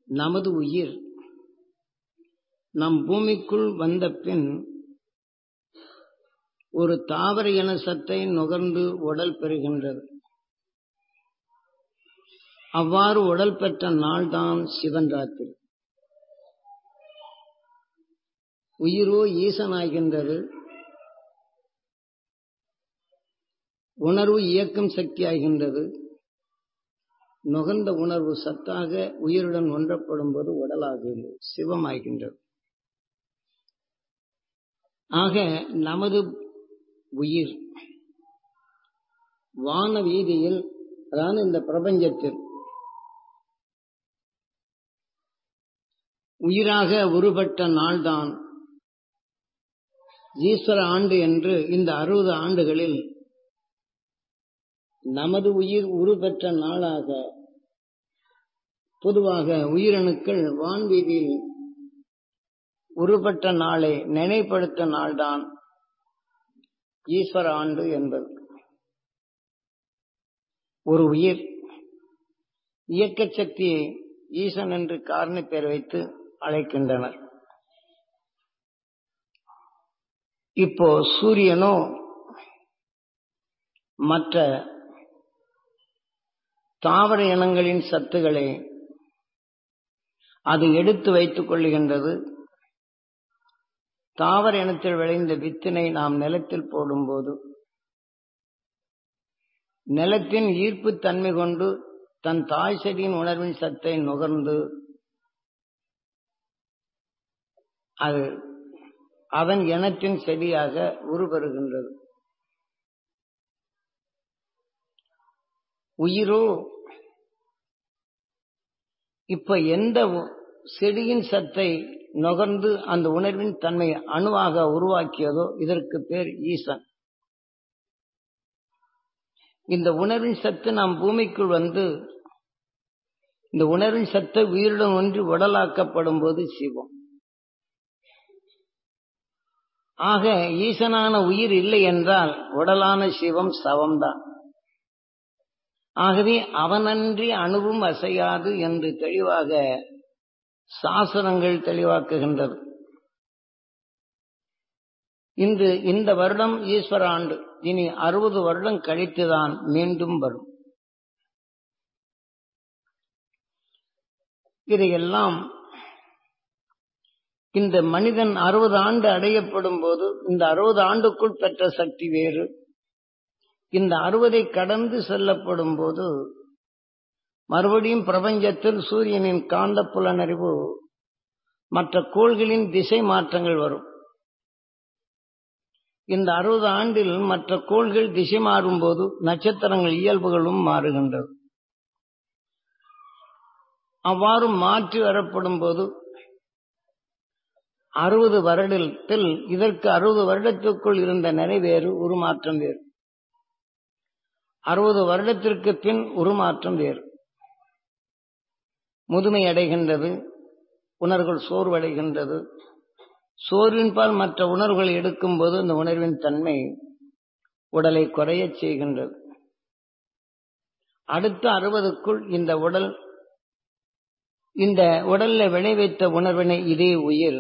நமது உயிர் நம் பூமிக்குள் வந்த பின் ஒரு தாவர இன சத்தை நுகர்ந்து உடல் பெறுகின்றது அவ்வாறு உடல் பெற்ற நாள்தான் சிவன் ராத்திரி உயிரோ ஈசனாகின்றது உணர்வு இயக்கும் சக்தியாகின்றது நுகர்ந்த உணர்வு சத்தாக உயிருடன் ஒன்றப்படும் போது உடலாகிறது சிவமாகின்றது ஆக நமது உயிர் வான வீதியில் அதாவது இந்த பிரபஞ்சத்தில் உயிராக உருப்பட்ட நாள்தான் ஈஸ்வர ஆண்டு என்று இந்த அறுபது ஆண்டுகளில் நமது உயிர் உருப்பெற்ற நாளாக பொதுவாக உயிரணுக்கள் வான்வீதியில் உருப்பட்ட நாளை நினைப்படுத்த நாள்தான் ஈஸ்வர ஆண்டு என்பது ஒரு உயிர் இயக்க சக்தியை ஈசன் என்று காரணி பெயர் வைத்து அழைக்கின்றனர் இப்போ சூரியனோ மற்ற தாவர இனங்களின் சத்துக்களை அது எடுத்து வைத்துக் கொள்ளுகின்றது தாவர இனத்தில் விளைந்த வித்தினை நாம் நிலத்தில் போடும்போது நிலத்தின் ஈர்ப்பு தன்மை கொண்டு தன் தாய் செடியின் உணர்வின் சத்தை நுகர்ந்து அது அதன் இனத்தின் செடியாக உருபெறுகின்றது உயிரோ இப்ப எந்த செடியின் சத்தை நுகர்ந்து அந்த உணர்வின் தன்மை அணுவாக உருவாக்கியதோ இதற்கு பேர் ஈசன் இந்த உணர்வின் சத்து நாம் பூமிக்குள் வந்து இந்த உணர்வின் சத்தை உயிருடன் ஒன்றி உடலாக்கப்படும் போது சிவம் ஆக ஈசனான உயிர் இல்லை என்றால் உடலான சிவம் சவம்தான் ஆகவே அவனன்றி அணுவும் அசையாது என்று தெளிவாக சாசனங்கள் தெளிவாக்குகின்றது இன்று இந்த வருடம் ஈஸ்வர ஆண்டு இனி அறுபது வருடம் கழித்துதான் மீண்டும் வரும் இதையெல்லாம் இந்த மனிதன் அறுபது ஆண்டு அடையப்படும் போது இந்த அறுபது ஆண்டுக்குள் பெற்ற சக்தி வேறு இந்த அறுபதை கடந்து செல்லப்படும் போது மறுபடியும் பிரபஞ்சத்தில் சூரியனின் காந்த புலனறிவு மற்ற கோள்களின் திசை மாற்றங்கள் வரும் இந்த அறுபது ஆண்டில் மற்ற கோள்கள் திசை மாறும்போது நட்சத்திரங்கள் இயல்புகளும் மாறுகின்றது அவ்வாறு மாற்றி வரப்படும் போது அறுபது வருடத்தில் இதற்கு அறுபது வருடத்திற்குள் இருந்த நிறைவேறு உருமாற்றம் வேறு அறுபது வருடத்திற்கு பின் உருமாற்றம் வேறு முதுமை அடைகின்றது உணர்வுகள் சோர்வடைகின்றது சோர்வின்பால் மற்ற உணர்வுகளை எடுக்கும்போது இந்த உணர்வின் தன்மை உடலை குறையச் செய்கின்றது அடுத்த அறுபதுக்குள் இந்த உடல் இந்த உடல்ல விளைவித்த உணர்வினை இதே உயிர்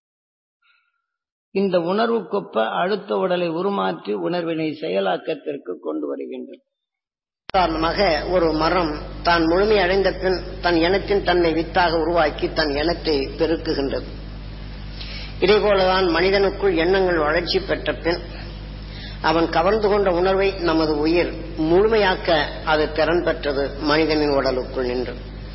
இந்த உணர்வுக்கொப்ப அடுத்த உடலை உருமாற்றி உணர்வினை செயலாக்கத்திற்கு கொண்டு வருகின்றது உதாரணமாக ஒரு மரம் தான் முழுமை அடைந்த பின் தன் இனத்தின் தன்னை வித்தாக உருவாக்கி தன் இனத்தை பெருக்குகின்றது இதேபோலதான் மனிதனுக்குள் எண்ணங்கள் வளர்ச்சி பெற்ற பின் அவன் கவர்ந்து கொண்ட உணர்வை நமது உயிர் முழுமையாக்க அது திறன் பெற்றது மனிதனின் உடலுக்குள் நின்று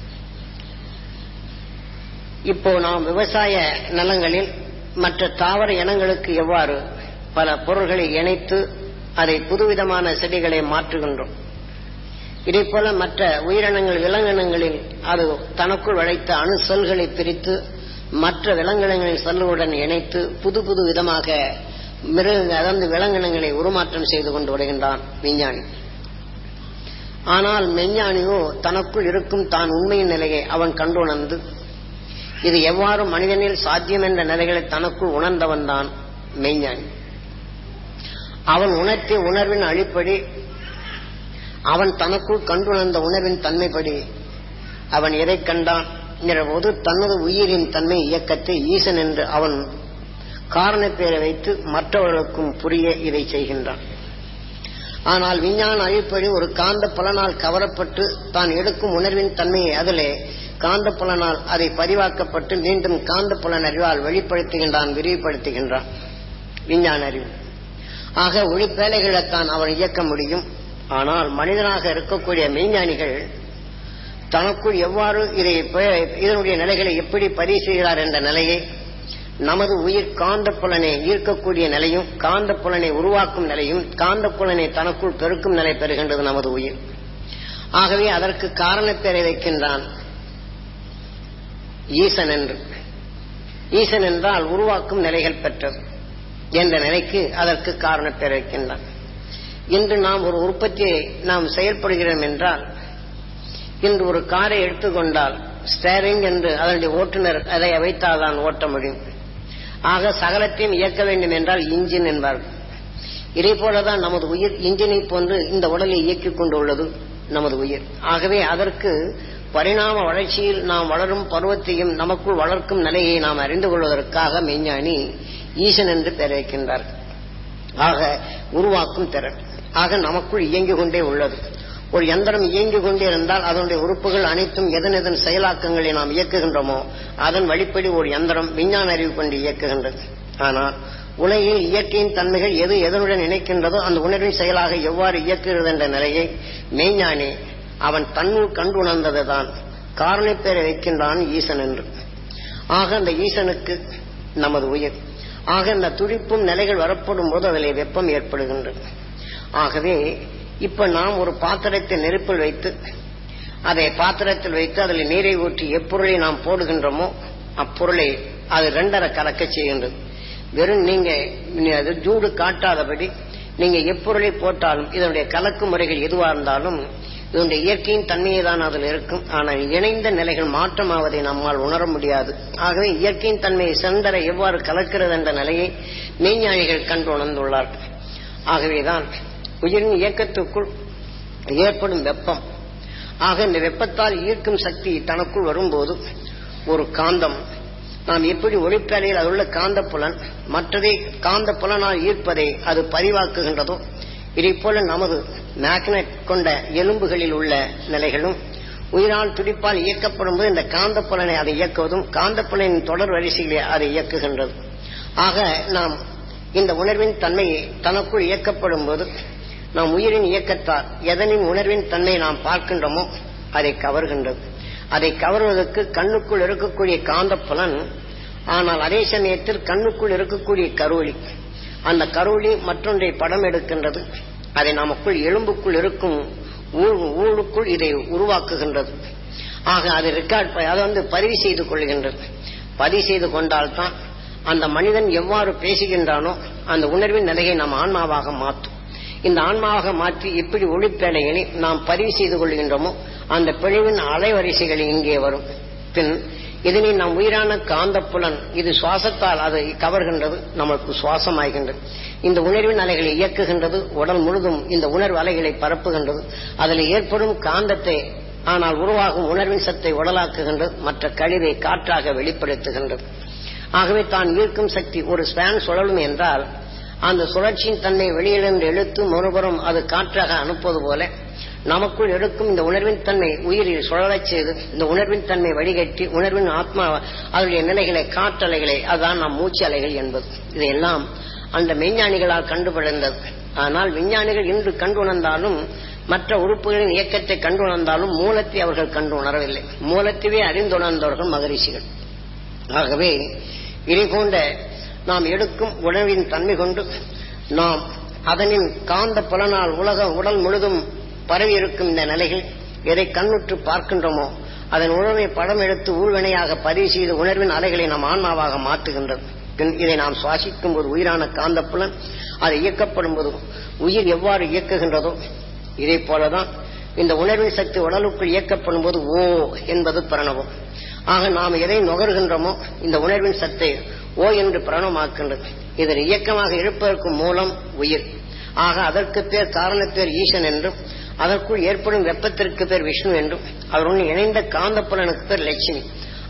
இப்போ நாம் விவசாய நிலங்களில் மற்ற தாவர இனங்களுக்கு எவ்வாறு பல பொருள்களை இணைத்து அதை புதுவிதமான செடிகளை மாற்றுகின்றோம் இதே போல மற்ற உயிரினங்கள் விலங்கினங்களில் அது தனக்குள் வளைத்த அணு செல்களை பிரித்து மற்ற விலங்கினங்களின் செல்லுடன் இணைத்து புது புது விதமாக மிருக அதாவது விலங்கினங்களை உருமாற்றம் செய்து கொண்டு வருகின்றான் விஞ்ஞானி ஆனால் மெஞ்ஞானியோ தனக்குள் இருக்கும் தான் உண்மையின் நிலையை அவன் கண்டுணர்ந்து இது எவ்வாறு மனிதனில் சாத்தியம் என்ற நிலைகளை தனக்குள் உணர்ந்தவன் தான் மெய்ஞானி அவன் உணர்த்திய உணர்வின் அடிப்படை அவன் தனக்குள் கண்டுணர்ந்த உணர்வின் தன்மைப்படி அவன் எதை கண்டான் போது தனது உயிரின் தன்மை இயக்கத்தை ஈசன் என்று அவன் காரண பெயரை வைத்து மற்றவர்களுக்கும் புரிய இதை செய்கின்றான் ஆனால் விஞ்ஞான அறிவிப்படி ஒரு காந்த பலனால் கவரப்பட்டு தான் எடுக்கும் உணர்வின் தன்மையை அதிலே காந்த புலனால் அதை பதிவாக்கப்பட்டு மீண்டும் காந்த புலன் அறிவால் வெளிப்படுத்துகின்றான் விரிவுபடுத்துகின்றான் விஞ்ஞான அறிவு ஆக ஒளிப்பேலைகளைத்தான் அவன் இயக்க முடியும் ஆனால் மனிதனாக இருக்கக்கூடிய மெய்ஞானிகள் தனக்குள் எவ்வாறு இதை இதனுடைய நிலைகளை எப்படி பதிவு செய்கிறார் என்ற நிலையை நமது உயிர் காந்த புலனை ஈர்க்கக்கூடிய நிலையும் காந்த புலனை உருவாக்கும் நிலையும் காந்த புலனை தனக்குள் பெருக்கும் நிலை பெறுகின்றது நமது உயிர் ஆகவே அதற்கு காரணப்பேரை வைக்கின்றான் ஈசன் என்று ஈசன் என்றால் உருவாக்கும் நிலைகள் பெற்றது என்ற நிலைக்கு அதற்கு காரணப்பேர் வைக்கின்றான் இன்று நாம் ஒரு உற்பத்தியை நாம் செயல்படுகிறோம் என்றால் இன்று ஒரு காரை எடுத்துக்கொண்டால் ஸ்டேரிங் என்று அதனுடைய ஓட்டுநர் அதை வைத்தால்தான் ஓட்ட முடியும் ஆக சகலத்தையும் இயக்க வேண்டும் என்றால் இன்ஜின் என்பார்கள் இதே போலதான் நமது உயிர் இன்ஜினை போன்று இந்த உடலை இயக்கிக் கொண்டுள்ளது நமது உயிர் ஆகவே அதற்கு பரிணாம வளர்ச்சியில் நாம் வளரும் பருவத்தையும் நமக்குள் வளர்க்கும் நிலையை நாம் அறிந்து கொள்வதற்காக மெய்ஞானி ஈசன் என்று பெயர் வைக்கின்றார் ஆக உருவாக்கும் திறன் ஆக நமக்குள் இயங்கிக் கொண்டே உள்ளது ஒரு எந்திரம் இயங்கிக் கொண்டே இருந்தால் அதனுடைய உறுப்புகள் அனைத்தும் எதன் எதன் செயலாக்கங்களை நாம் இயக்குகின்றோமோ அதன் வழிப்படி ஒரு எந்திரம் விஞ்ஞான அறிவு கொண்டு இயக்குகின்றது ஆனால் உலகில் இயற்கையின் தன்மைகள் எது எதனுடன் இணைக்கின்றதோ அந்த உணர்வின் செயலாக எவ்வாறு இயக்குகிறது என்ற நிலையை மெய்ஞானி அவன் தன்னுள் கண்டு உணர்ந்ததுதான் காரணப்பேரை வைக்கின்றான் ஈசன் என்று ஆக அந்த ஈசனுக்கு நமது உயிர் ஆக இந்த துடிப்பும் நிலைகள் வரப்படும் போது அதில் வெப்பம் ஏற்படுகின்றது ஆகவே இப்ப நாம் ஒரு பாத்திரத்தை நெருப்பில் வைத்து அதை பாத்திரத்தில் வைத்து அதில் நீரை ஊற்றி எப்பொருளை நாம் போடுகின்றோமோ அப்பொருளை அது ரெண்டரை கலக்க செய்கின்றது வெறும் நீங்க அது ஜூடு காட்டாதபடி நீங்க எப்பொருளை போட்டாலும் இதனுடைய கலக்கு முறைகள் எதுவா இருந்தாலும் இதனுடைய இயற்கையின் தன்மையை தான் அதில் இருக்கும் ஆனால் இணைந்த நிலைகள் மாற்றமாவதை நம்மால் உணர முடியாது ஆகவே இயற்கையின் தன்மையை செந்தர எவ்வாறு கலக்கிறது என்ற நிலையை மெய்ஞானிகள் கண்டு உணர்ந்துள்ளார்கள் ஆகவேதான் உயிரின் இயக்கத்துக்குள் ஏற்படும் வெப்பம் ஆக இந்த வெப்பத்தால் ஈர்க்கும் சக்தி தனக்குள் வரும்போது ஒரு காந்தம் நாம் எப்படி ஒளிப்பேலையில் அதுள்ள காந்த புலன் மற்றதை காந்த புலனால் ஈர்ப்பதை அது பதிவாக்குகின்றதோ இதை போல நமது மேக்னெட் கொண்ட எலும்புகளில் உள்ள நிலைகளும் உயிரால் துடிப்பால் இயக்கப்படும் போது இந்த காந்த புலனை அதை இயக்குவதும் காந்த புலனின் தொடர் வரிசையிலே அதை இயக்குகின்றது ஆக நாம் இந்த உணர்வின் தன்மையை தனக்குள் இயக்கப்படும் போது நாம் உயிரின் இயக்கத்தால் எதனின் உணர்வின் தன்மை நாம் பார்க்கின்றோமோ அதை கவர்கின்றது அதை கவர்வதற்கு கண்ணுக்குள் இருக்கக்கூடிய காந்த புலன் ஆனால் அதே சமயத்தில் கண்ணுக்குள் இருக்கக்கூடிய கருவொளி அந்த கருவொளி மற்றொன்றை படம் எடுக்கின்றது அதை நமக்குள் எலும்புக்குள் இருக்கும் ஊழுக்குள் இதை உருவாக்குகின்றது ஆக அது ரெக்கார்ட் அதை வந்து பதிவு செய்து கொள்கின்றது பதிவு செய்து கொண்டால்தான் அந்த மனிதன் எவ்வாறு பேசுகின்றானோ அந்த உணர்வின் நிலையை நாம் ஆன்மாவாக மாற்றும் இந்த ஆன்மாவாக மாற்றி எப்படி ஒளிப்பேழைகளை நாம் பதிவு செய்து கொள்கின்றோமோ அந்த பிழைவின் அலைவரிசைகள் இங்கே வரும் பின் இதனை நம் உயிரான காந்த புலன் இது சுவாசத்தால் அதை கவர்கின்றது நமக்கு சுவாசமாகின்றது இந்த உணர்வின் அலைகளை இயக்குகின்றது உடல் முழுதும் இந்த உணர்வு அலைகளை பரப்புகின்றது அதில் ஏற்படும் காந்தத்தை ஆனால் உருவாகும் உணர்வின் சத்தை உடலாக்குகின்றது மற்ற கழிவை காற்றாக வெளிப்படுத்துகின்றது ஆகவே தான் ஈர்க்கும் சக்தி ஒரு ஸ்பேன் சுழலும் என்றால் அந்த சுழற்சியின் தன்னை வெளியிலிருந்து இழுத்து மறுபுறம் அது காற்றாக அனுப்புவது போல நமக்குள் எடுக்கும் இந்த உணர்வின் தன்மை உயிரில் சுழலச் செய்து இந்த உணர்வின் தன்மை வடிகட்டி உணர்வின் ஆத்மா அதனுடைய நிலைகளை காற்றலைகளை அதுதான் நம் மூச்சு அலைகள் என்பது இதையெல்லாம் அந்த மெய்ஞானிகளால் கண்டுபிடிந்தது ஆனால் விஞ்ஞானிகள் இன்று கண்டு உணர்ந்தாலும் மற்ற உறுப்புகளின் இயக்கத்தை கண்டு உணர்ந்தாலும் மூலத்தை அவர்கள் கண்டு உணரவில்லை மூலத்தையே அறிந்துணர்ந்தவர்கள் மகரிஷிகள் ஆகவே இதை போன்ற நாம் எடுக்கும் உணவின் தன்மை கொண்டு நாம் அதனின் காந்த புலனால் உலக உடல் முழுதும் பரவி இருக்கும் இந்த நிலைகள் எதை கண்ணுற்று பார்க்கின்றோமோ அதன் உணர்வை படம் எடுத்து ஊழ்வினையாக பதிவு செய்து உணர்வின் அலைகளை நாம் ஆன்மாவாக மாற்றுகின்றது பின் இதை நாம் சுவாசிக்கும் போது உயிரான காந்த புலன் அது இயக்கப்படும் போது உயிர் எவ்வாறு இயக்குகின்றதோ இதே போலதான் இந்த உணர்வின் சக்தி உடலுக்குள் இயக்கப்படும் போது ஓ என்பது பிரணவம் ஆக நாம் எதை நுகர்கின்றோமோ இந்த உணர்வின் சத்தை ஓ என்று பிரணவமாக்கின்றது இதன் இயக்கமாக இருப்பதற்கு மூலம் உயிர் ஆக அதற்கு பேர் காரணப்பேர் ஈசன் என்றும் அதற்குள் ஏற்படும் வெப்பத்திற்கு பேர் விஷ்ணு என்றும் அவருடன் இணைந்த காந்த புலனுக்கு பேர் லட்சுமி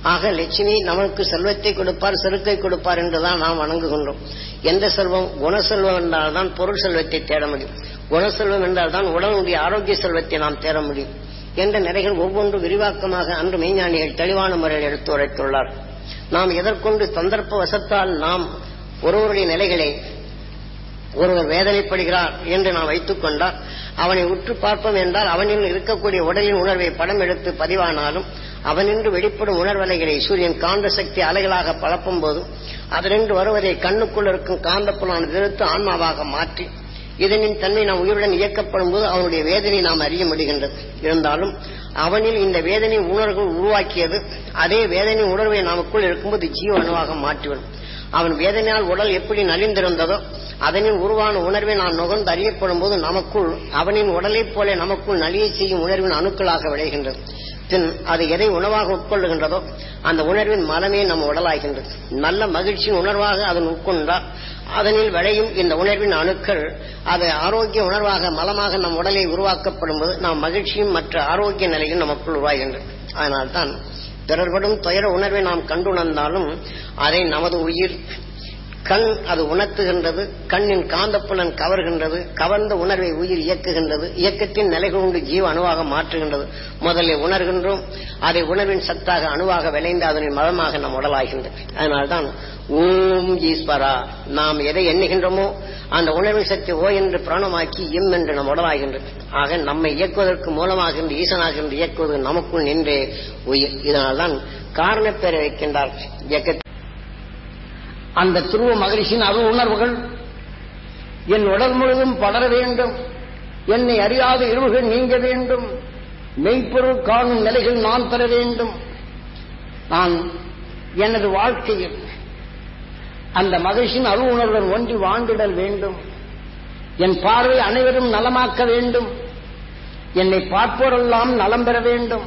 ஆக லட்சுமி நமக்கு செல்வத்தை கொடுப்பார் செருக்கை கொடுப்பார் என்றுதான் நாம் வணங்குகின்றோம் எந்த செல்வம் குணசெல்வம் என்றால் தான் பொருள் செல்வத்தை தேட முடியும் குணசெல்வம் என்றால் தான் உடலுடைய ஆரோக்கிய செல்வத்தை நாம் தேட முடியும் என்ற நிலைகள் ஒவ்வொன்று விரிவாக்கமாக அன்று மெய்ஞானிகள் தெளிவான முறையில் எடுத்து உரைத்துள்ளார் நாம் எதற்கொண்டு சந்தர்ப்ப வசத்தால் நாம் ஒருவருடைய நிலைகளை ஒருவர் வேதனைப்படுகிறார் என்று நாம் வைத்துக் கொண்டால் அவனை உற்று பார்ப்போம் என்றால் அவனில் இருக்கக்கூடிய உடலின் உணர்வை படம் எடுத்து பதிவானாலும் அவனின்று வெளிப்படும் உணர்வலைகளை சூரியன் காந்த சக்தி அலைகளாக பழப்பும் போது அதனின்று வருவதை கண்ணுக்குள் இருக்கும் காந்தப்புலான நிறுத்து ஆன்மாவாக மாற்றி இதனின் தன்மை நாம் உயிருடன் இயக்கப்படும் போது அவனுடைய வேதனை நாம் அறிய முடிகின்றது இருந்தாலும் அவனில் இந்த வேதனை உணர்வு உருவாக்கியது அதே வேதனை உணர்வை நமக்குள் இருக்கும்போது ஜீவ அணுவாக மாற்றிவிடும் அவன் வேதனையால் உடல் எப்படி நலிந்திருந்ததோ அதனின் உருவான உணர்வை நாம் நுகர்ந்து அறியப்படும் போது நமக்குள் அவனின் உடலைப் போல நமக்குள் நலிய செய்யும் உணர்வின் அணுக்களாக விளைகின்றது பின் அது எதை உணவாக உட்கொள்ளுகின்றதோ அந்த உணர்வின் மலமே நம் உடலாகின்றது நல்ல மகிழ்ச்சியின் உணர்வாக அதன் உட்கொண்டால் அதனில் விளையும் இந்த உணர்வின் அணுக்கள் அது ஆரோக்கிய உணர்வாக மலமாக நம் உடலை உருவாக்கப்படும் போது நாம் மகிழ்ச்சியும் மற்ற ஆரோக்கிய நிலையும் நமக்குள் உருவாகின்றது அதனால்தான் பிறர்படும் துயர உணர்வை நாம் கண்டுணர்ந்தாலும் அதை நமது உயிர் கண் அது உணர்த்துகின்றது கண்ணின் காந்தப்புலன் கவர்கின்றது கவர்ந்த உணர்வை உயிர் இயக்குகின்றது இயக்கத்தின் நிலை கொண்டு ஜீவ அணுவாக மாற்றுகின்றது முதலில் உணர்கின்றோம் அதை உணர்வின் சத்தாக அணுவாக விளைந்து அதனின் மதமாக நம் உடலாகின்றது அதனால்தான் ஓம் ஈஸ்வரா நாம் எதை எண்ணுகின்றோமோ அந்த உணர்வின் சக்தி ஓ என்று பிராணமாக்கி எம் என்று நம் உடலாகின்றது ஆக நம்மை இயக்குவதற்கு மூலமாகின்ற ஈசனாகின்ற இயக்குவது நமக்குள் நின்றே உயிர் இதனால்தான் காரணப்பேரை வைக்கின்றார் இயக்க அந்த துருவ மகிழ்ச்சியின் அருள் உணர்வுகள் என் உடல் முழுதும் படர வேண்டும் என்னை அறியாத இருள்கள் நீங்க வேண்டும் மெய்ப்பொருள் காணும் நிலைகள் நான் பெற வேண்டும் நான் எனது வாழ்க்கையில் அந்த மகிழ்ச்சியின் அருள் உணர்வுடன் ஒன்றி வாழ்ந்திடல் வேண்டும் என் பார்வை அனைவரும் நலமாக்க வேண்டும் என்னை பார்ப்போரெல்லாம் நலம் பெற வேண்டும்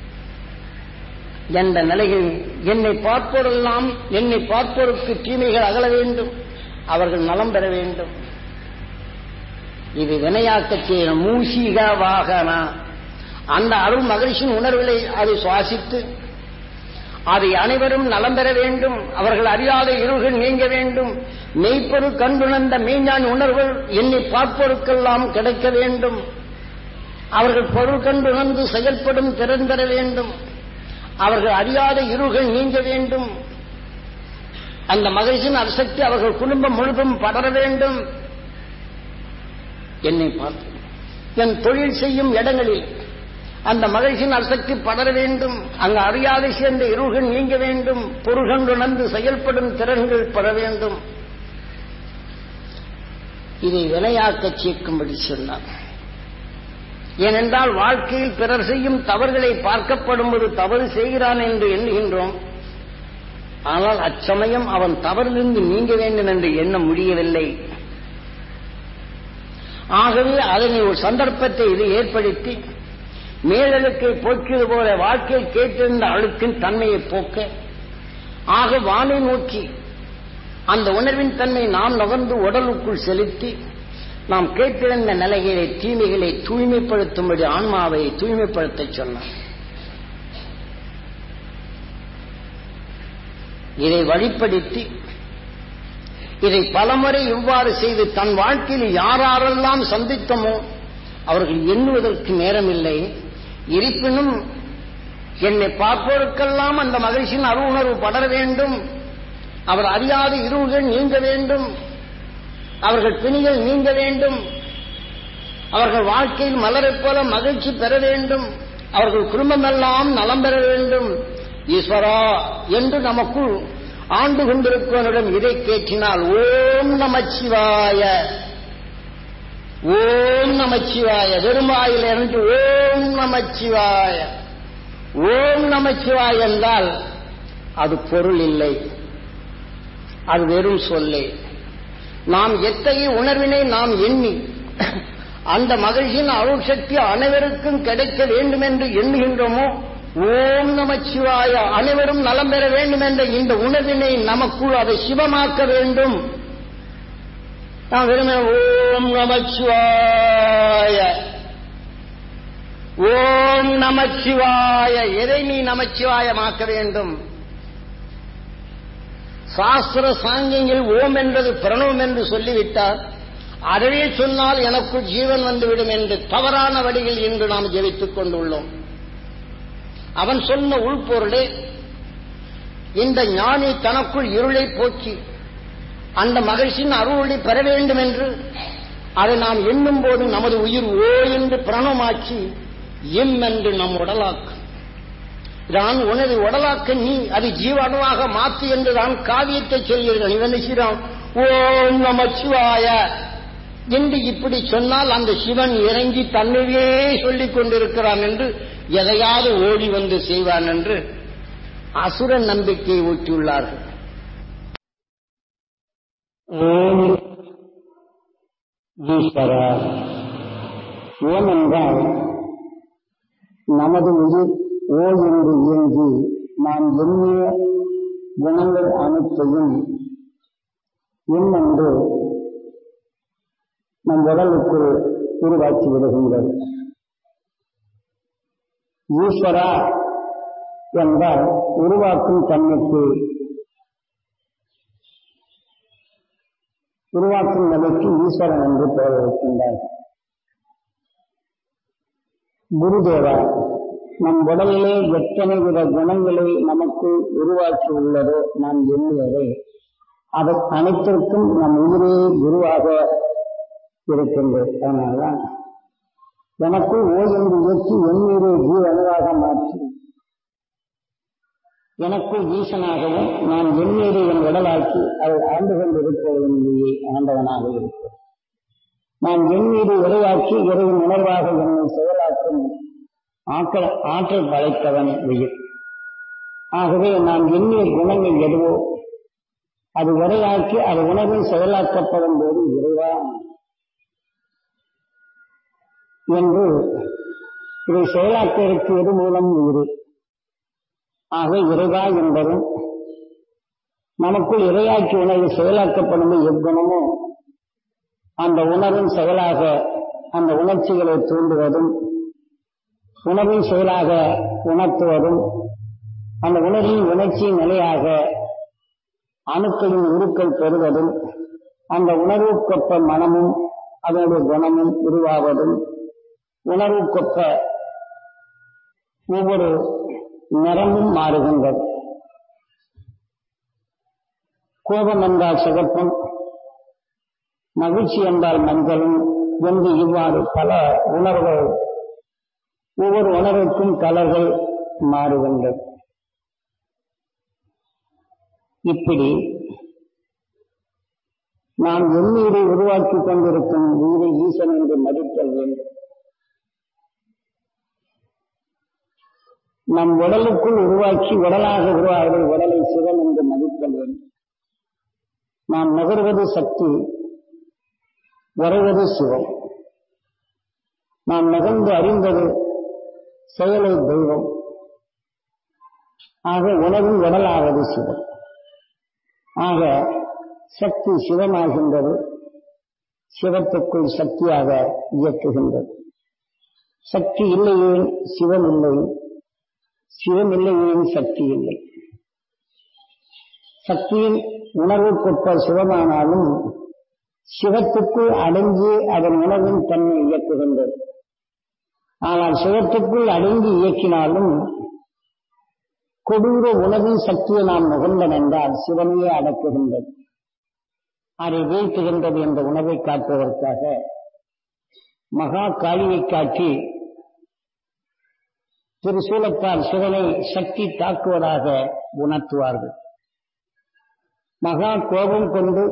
என்ற நிலையில் என்னை பார்ப்போரெல்லாம் என்னை பார்ப்போருக்கு தீமைகள் அகல வேண்டும் அவர்கள் நலம் பெற வேண்டும் இது வினையாக்க செய்ய மூஷிக வாகனா அந்த அருள் மகிழ்ச்சியின் உணர்வுகளை அதை சுவாசித்து அதை அனைவரும் நலம் பெற வேண்டும் அவர்கள் அறியாத இருள்கள் நீங்க வேண்டும் மெய்ப்பொரு கண்டுணர்ந்த மெய்ஞான் உணர்வுகள் என்னை பார்ப்போருக்கெல்லாம் கிடைக்க வேண்டும் அவர்கள் பொருள் கண்டுணர்ந்து செயல்படும் திறன் பெற வேண்டும் அவர்கள் அறியாத இருள்கள் நீங்க வேண்டும் அந்த மகிழ்ச்சியின் அரசக்தி அவர்கள் குடும்பம் முழுதும் படர வேண்டும் என்னை பார்த்து என் தொழில் செய்யும் இடங்களில் அந்த மகிழ்ச்சியின் அரசக்தி படர வேண்டும் அங்கு அறியாதை சேர்ந்த இருள்கள் நீங்க வேண்டும் பொருள்கள் உணர்ந்து செயல்படும் திறன்கள் பெற வேண்டும் இதை வினையாக்கச் சேர்க்கும்படி சொன்னார் ஏனென்றால் வாழ்க்கையில் பிறர் செய்யும் தவறுகளை பார்க்கப்படும்போது தவறு செய்கிறான் என்று எண்ணுகின்றோம் ஆனால் அச்சமயம் அவன் தவறிலிருந்து நீங்க வேண்டும் என்று எண்ண முடியவில்லை ஆகவே அதனை ஒரு சந்தர்ப்பத்தை இது ஏற்படுத்தி மேலழுக்கை போக்கியது போல வாழ்க்கையில் கேட்டிருந்த அழுக்கின் தன்மையை போக்க ஆக வானை நோக்கி அந்த உணர்வின் தன்மை நாம் நுகர்ந்து உடலுக்குள் செலுத்தி நாம் கேட்டிருந்த நிலைகளை தீமைகளை தூய்மைப்படுத்தும்படி ஆன்மாவை தூய்மைப்படுத்த சொன்னார் இதை வழிப்படுத்தி இதை பலமுறை இவ்வாறு செய்து தன் வாழ்க்கையில் யாரெல்லாம் சந்தித்தமோ அவர்கள் எண்ணுவதற்கு நேரமில்லை இருப்பினும் என்னை பார்ப்போருக்கெல்லாம் அந்த மகிழ்ச்சியின் அரு உணர்வு படர வேண்டும் அவர் அறியாத இருள்கள் நீங்க வேண்டும் அவர்கள் பிணிகள் நீங்க வேண்டும் அவர்கள் வாழ்க்கையில் மலரைப் போல மகிழ்ச்சி பெற வேண்டும் அவர்கள் குடும்பமெல்லாம் நலம் பெற வேண்டும் ஈஸ்வரா என்று நமக்குள் ஆண்டு கொண்டிருப்பவனிடம் இதை கேட்டினால் ஓம் நமச்சிவாய ஓம் நமச்சிவாய வெறுமாயில் இருந்து ஓம் நமச்சிவாய ஓம் நமச்சிவாய என்றால் அது பொருள் இல்லை அது வெறும் சொல்லே நாம் எத்தகைய உணர்வினை நாம் எண்ணி அந்த மகிழ்ச்சியின் அருள் சக்தி அனைவருக்கும் கிடைக்க வேண்டும் என்று எண்ணுகின்றோமோ ஓம் நமச்சிவாய அனைவரும் நலம் பெற வேண்டும் என்ற இந்த உணர்வினை நமக்குள் அதை சிவமாக்க வேண்டும் நாம் வெறுமனே ஓம் நமச்சிவாய ஓம் நமச்சிவாய எதை நீ நமச்சிவாயமாக்க வேண்டும் சாஸ்திர சாங்கியங்கள் ஓம் என்பது பிரணவம் என்று சொல்லிவிட்டார் அதவே சொன்னால் எனக்குள் ஜீவன் வந்துவிடும் என்று தவறான வழியில் இன்று நாம் ஜெபித்துக் கொண்டுள்ளோம் அவன் சொன்ன உள்பொருளே இந்த ஞானி தனக்குள் இருளை போக்கி அந்த மகிழ்ச்சியின் அருளை பெற வேண்டும் என்று அதை நாம் எண்ணும் போது நமது உயிர் ஓ என்று பிரணமாக்கி எம் என்று நம் உடலாக்கு தான் உனது உடலாக்க நீ அது ஜீவனுவாக மாற்று என்று தான் காவியத்தை சொல்கிறீர்கள் இவன் சிவம் ஓம் நம சிவாய என்று இப்படி சொன்னால் அந்த சிவன் இறங்கி தன்னையே சொல்லிக் கொண்டிருக்கிறான் என்று எதையாவது ஓடி வந்து செய்வான் என்று அசுர நம்பிக்கையை ஊற்றியுள்ளார்கள் ஓம் ஈஸ்வரா ஓம் என்றால் நமது உயிர் ஓ என்று இயங்கி நாம் எண்ணிய குணங்கள் அனைத்தையும் என் என்று நம் உடலுக்கு உருவாக்கி விடுகின்றது ஈஸ்வரா என்றால் உருவாக்கும் தன்மைக்கு உருவாக்கும் நிலைக்கு ஈஸ்வரன் என்று பெயர் வைக்கின்றார் குருதேவா நம் உடலிலே எத்தனை வித குணங்களை நமக்கு உருவாக்கி உள்ளதோ நாம் எண்ணுவதை அது அனைத்திற்கும் நம் உயிரே குருவாக இருக்கின்றது அதனால்தான் எனக்கு ஓ என்று இயக்கி எண்ணீரை ஜீவனாக மாற்றி எனக்குள் ஈசனாகவும் நான் எண்ணீரை என் உடலாக்கி அதை ஆண்டு கொண்டிருப்பவனையே ஆண்டவனாக இருக்கிறேன் நான் எண்ணீரை உரையாக்கி இறைவன் உணர்வாக என்னை செயலாக்கும் ஆற்றல் ஆற்றல் படைத்தவன் உயிர் ஆகவே நாம் எண்ணிய குணங்கள் எதுவோ அது உரையாக்கி அது உணர்வில் செயலாக்கப்படும் போது இறைவா என்று இதை செயலாக்குவதற்கு எது மூலம் உயிர் ஆக இறைவா என்பதும் நமக்குள் இரையாக்கி உணர்வு செயலாக்கப்படும் எக்குணமோ அந்த உணர்வின் செயலாக அந்த உணர்ச்சிகளை தூண்டுவதும் உணர்வின் செயலாக உணர்த்துவதும் அந்த உணர்வின் உணர்ச்சியின் நிலையாக அணுக்களின் உருக்கள் பெறுவதும் அந்த உணர்வுக்கொப்ப மனமும் அதனுடைய குணமும் உருவாவதும் உணர்வுக்கொப்ப ஒவ்வொரு நிறமும் மாறுகின்றது கோபம் என்றால் சிவப்பும் மகிழ்ச்சி என்றால் மஞ்சளும் என்று இவ்வாறு பல உணர்வுகள் ஒவ்வொரு உணர்வுக்கும் கலர்கள் மாறுகின்றது இப்படி நாம் எண்ணீரை உருவாக்கி கொண்டிருக்கும் உயிரை ஈசன் என்று மதித்தல் வேண்டும் நம் உடலுக்குள் உருவாக்கி உடலாக உருவாகிற உடலை சிவன் என்று மதித்தல் வேண்டும் நாம் நுகர்வது சக்தி வரைவது சிவம் நாம் நகர்ந்து அறிந்தது செயலை தெய்வம் ஆக உணவு உடலாவது சிவம் ஆக சக்தி சிவமாகின்றது சிவத்துக்குள் சக்தியாக இயக்குகின்றது சக்தி இல்லையே சிவம் இல்லை சிவம் இல்லையே சக்தி இல்லை சக்தியின் உணர்வுக்கொப்ப சிவமானாலும் சிவத்துக்குள் அடங்கி அதன் உணர்வின் தன்மை இயக்குகின்றது ஆனால் சிவத்துக்குள் அடங்கி இயக்கினாலும் கொடூர உணவின் சக்தியை நாம் நுகர்ந்தன் என்றால் சிவனையே அடக்குகின்றது அதை வீழ்த்துகின்றது என்ற உணவை காட்டுவதற்காக மகா காளியை காட்டி திருசூலத்தால் சிவனை சக்தி தாக்குவதாக உணர்த்துவார்கள் மகா கோபம் கொண்டு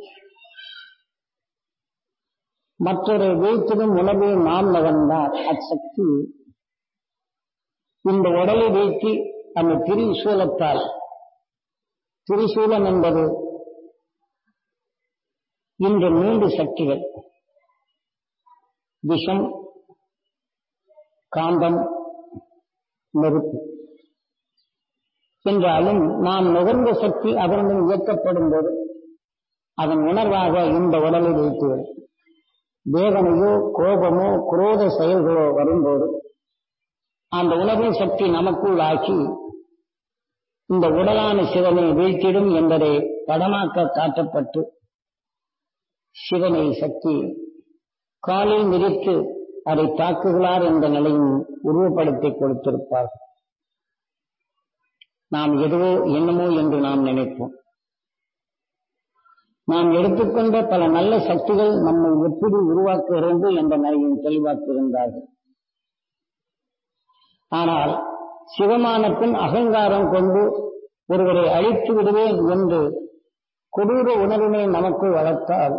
மற்றொரு வீழ்த்திடும் உணவை நாம் நகர்ந்தால் அச்சக்தி இந்த உடலை வீழ்த்தி அந்த திரிசூலத்தால் திரிசூலம் என்பது இந்த மூன்று சக்திகள் விஷம் காந்தம் நெருப்பு என்றாலும் நாம் நுகர்ந்த சக்தி அதனுடன் இயக்கப்படும் போது அதன் உணர்வாக இந்த உடலை வைத்துவிடும் வேதனையோ கோபமோ குரோத செயல்களோ வரும்போது அந்த உணர்வின் சக்தி நமக்குள் ஆக்கி இந்த உடலான சிவனை வீழ்த்திடும் என்பதை படமாக்க காட்டப்பட்டு சிவனை சக்தி காலில் மிதித்து அதை தாக்குகிறார் என்ற நிலையும் உருவப்படுத்தி கொடுத்திருப்பார்கள் நாம் எதுவோ என்னமோ என்று நாம் நினைப்போம் நாம் எடுத்துக்கொண்ட பல நல்ல சக்திகள் நம்மை எப்படி உருவாக்குகிறது என்ற நிலையும் தெளிவாக்குகின்றார்கள் ஆனால் சிவமான பின் அகங்காரம் கொண்டு ஒருவரை அழித்து விடுவேன் என்று கொடூர உணர்வினை நமக்குள் வளர்த்தால்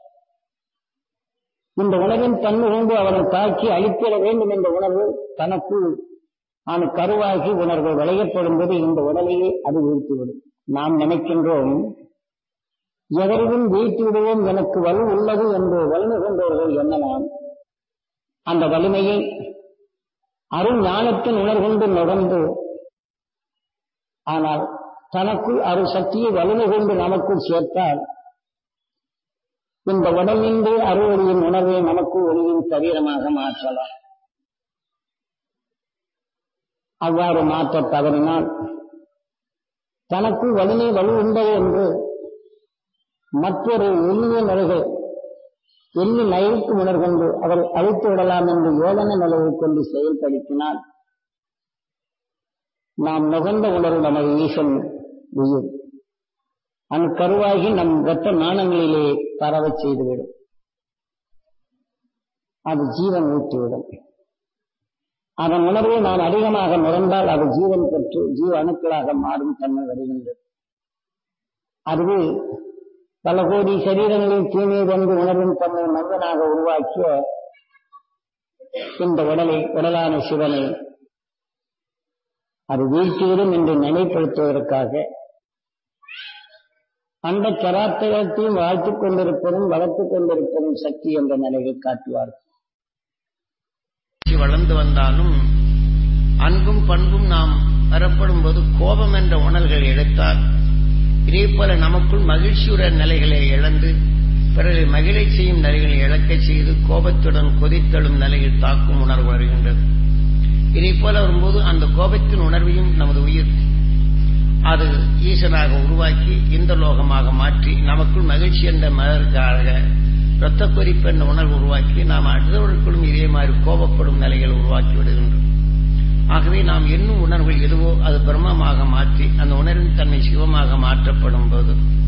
இந்த உணர்வின் தன்மை கொண்டு அவரை தாக்கி அழித்திட வேண்டும் என்ற உணர்வு தனக்குள் ஆன கருவாகி உணர்வு விளையப்படும் போது இந்த உடலையே அது வீழ்த்திவிடும் நாம் நினைக்கின்றோம் எவரையும் வீழ்த்தி விடுவோம் எனக்கு வலு உள்ளது என்று வலிமை கொண்டவர்கள் எண்ணலாம் அந்த வலிமையை அருள் ஞானத்தின் உணர்கொண்டு நுகர்ந்து ஆனால் தனக்குள் அருள் சக்தியை வலிமை கொண்டு நமக்குள் சேர்த்தால் இந்த உடலின்றி அருவொளியின் உணர்வை நமக்கு ஒளியின் சரீரமாக மாற்றலாம் அவ்வாறு மாற்ற தவறினால் தனக்குள் வலிமை வலு உண்டது என்று மற்றொரு எளிய நிலைகள் எண்ணி நயருக்கு உணர்கொண்டு அவர் அழித்து விடலாம் என்று யோகன நிலையை கொண்டு செயல்படுத்தினால் நாம் நுகர்ந்த உணர்வு நமது ஈசன் உயிர் அந்த கருவாகி நம் இரத்த நாணங்களிலே பரவச் செய்துவிடும் அது ஜீவன் ஊட்டிவிடும் அதன் உணர்வை நாம் அதிகமாக நுகர்ந்தால் அது ஜீவன் பெற்று ஜீவ அணுக்களாக மாறும் தன்மை வருகின்றது அதுவே பல கோடி சரீரங்களில் தீமை வந்து உணர்வின் தன்மை மனிதனாக உருவாக்கிய இந்த உடலை உடலான சிவனை அது வீழ்த்திவிடும் என்று நினைப்படுத்துவதற்காக அந்த கராத்தகத்தையும் வாழ்த்துக் கொண்டிருப்பதும் வளர்த்துக் கொண்டிருப்பதும் சக்தி என்ற நிலையை காட்டுவார்கள் வளர்ந்து வந்தாலும் அன்பும் பண்பும் நாம் வரப்படும் போது கோபம் என்ற உணர்வுகள் எடுத்தால் இதே போல நமக்குள் மகிழ்ச்சியுடைய நிலைகளை இழந்து பிறகு மகிழை செய்யும் நிலைகளை இழக்கச் செய்து கோபத்துடன் கொதித்தெழும் நிலையில் தாக்கும் உணர்வு வருகின்றது இதே போல வரும்போது அந்த கோபத்தின் உணர்வையும் நமது உயிர் அது ஈசனாக உருவாக்கி இந்த லோகமாக மாற்றி நமக்குள் மகிழ்ச்சி என்ற மலருக்காக இரத்த கொதிப்பு என்ற உணர்வு உருவாக்கி நாம் அடுத்தவர்களுக்கும் இதே மாதிரி கோபப்படும் நிலைகள் உருவாக்கி விடுகின்றோம் ஆகவே நாம் என்னும் உணர்வுகள் எதுவோ அது பிரம்மமாக மாற்றி அந்த உணர்வின் தன்னை சிவமாக மாற்றப்படும் போது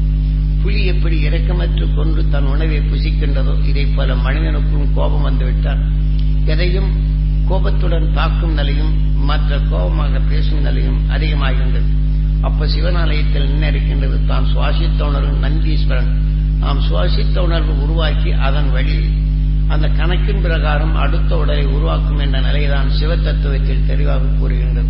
புலி எப்படி இரக்கமற்று கொண்டு தன் உணவை புசிக்கின்றதோ இதை போல மனிதனுக்கும் கோபம் வந்துவிட்டால் எதையும் கோபத்துடன் தாக்கும் நிலையும் மற்ற கோபமாக பேசும் நிலையும் அதிகமாகின்றது அப்ப சிவனாலயத்தில் என்ன இருக்கின்றது தான் சுவாசித்த உணர்வு நந்தீஸ்வரன் நாம் சுவாசித்த உணர்வு உருவாக்கி அதன் வழி அந்த கணக்கின் பிரகாரம் அடுத்த உடலை உருவாக்கும் என்ற நிலைதான் சிவ தத்துவத்தில் தெளிவாக கூறுகின்றது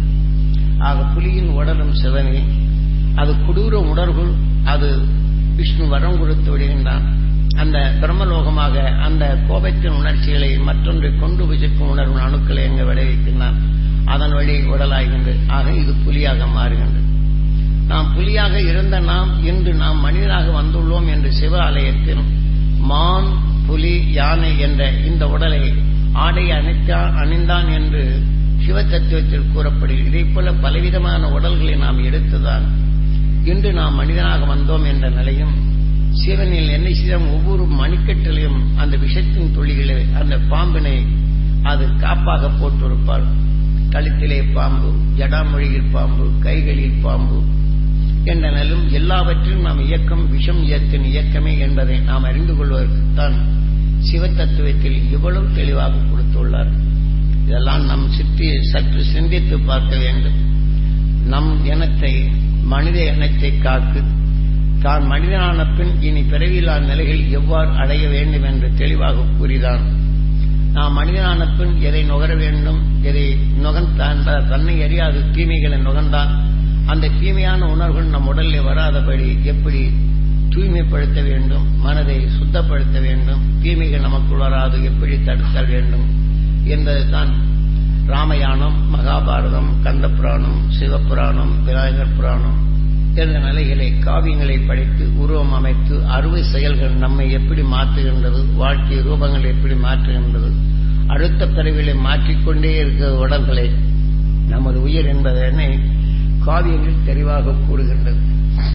ஆக புலியின் உடலும் சிவனே அது கொடூர உணர்வுகள் அது விஷ்ணு வரம் கொடுத்து விடுகின்றான் அந்த பிரம்மலோகமாக அந்த கோபத்தின் உணர்ச்சிகளை மற்றொன்றை கொண்டு விசிக்கும் உணர்வு அணுக்களை எங்க விளைவிக்கின்றான் அதன் வழி உடலாகின்றது ஆக இது புலியாக மாறுகின்றது நாம் புலியாக இருந்த நாம் இன்று நாம் மனிதனாக வந்துள்ளோம் என்று சிவ ஆலயத்தில் மான் புலி யானை என்ற இந்த உடலை ஆடை அணித்தா அணிந்தான் என்று சிவ தத்துவத்தில் கூறப்படுகிறது இதை போல பலவிதமான உடல்களை நாம் எடுத்துதான் இன்று நாம் மனிதனாக வந்தோம் என்ற நிலையும் சிவனில் என்ன செய்த ஒவ்வொரு மணிக்கட்டிலையும் அந்த விஷத்தின் துளிகளை அந்த பாம்பினை அது காப்பாக போட்டிருப்பார் கழுத்திலே பாம்பு ஜடாமொழியில் பாம்பு கைகளில் பாம்பு என்ற நிலும் எல்லாவற்றிலும் நாம் இயக்கம் விஷம் இயத்தின் இயக்கமே என்பதை நாம் அறிந்து கொள்வதற்குத்தான் சிவ தத்துவத்தில் இவ்வளவு தெளிவாக கொடுத்துள்ளார் இதெல்லாம் நம் சுற்றி சற்று சிந்தித்து பார்க்க வேண்டும் நம் இனத்தை மனித இனத்தை காக்கு தான் மனிதனான பின் இனி பிறவியில்லா நிலைகள் எவ்வாறு அடைய வேண்டும் என்று தெளிவாக கூறினான் நாம் மனிதனான பின் எதை நுகர வேண்டும் எதை நுகர்ந்தான் தன்னை அறியாது தீமைகளை நுகர்ந்தான் அந்த தீமையான உணர்வுகள் நம் உடலில் வராதபடி எப்படி தூய்மைப்படுத்த வேண்டும் மனதை சுத்தப்படுத்த வேண்டும் தீமைகள் நமக்குள் வராது எப்படி தடுத்தல் வேண்டும் என்பதுதான் ராமயானம் மகாபாரதம் கந்தபுராணம் சிவபுராணம் விநாயகர் புராணம் என்ற நிலைகளை காவியங்களை படித்து உருவம் அமைத்து அறுவை செயல்கள் நம்மை எப்படி மாற்றுகின்றது வாழ்க்கை ரூபங்கள் எப்படி மாற்றுகின்றது அடுத்த பிறவிகளை மாற்றிக்கொண்டே இருக்கிற உடல்களை நமது உயிர் என்பதனை காவியங்கள் தெளிவாக கூறுகின்றது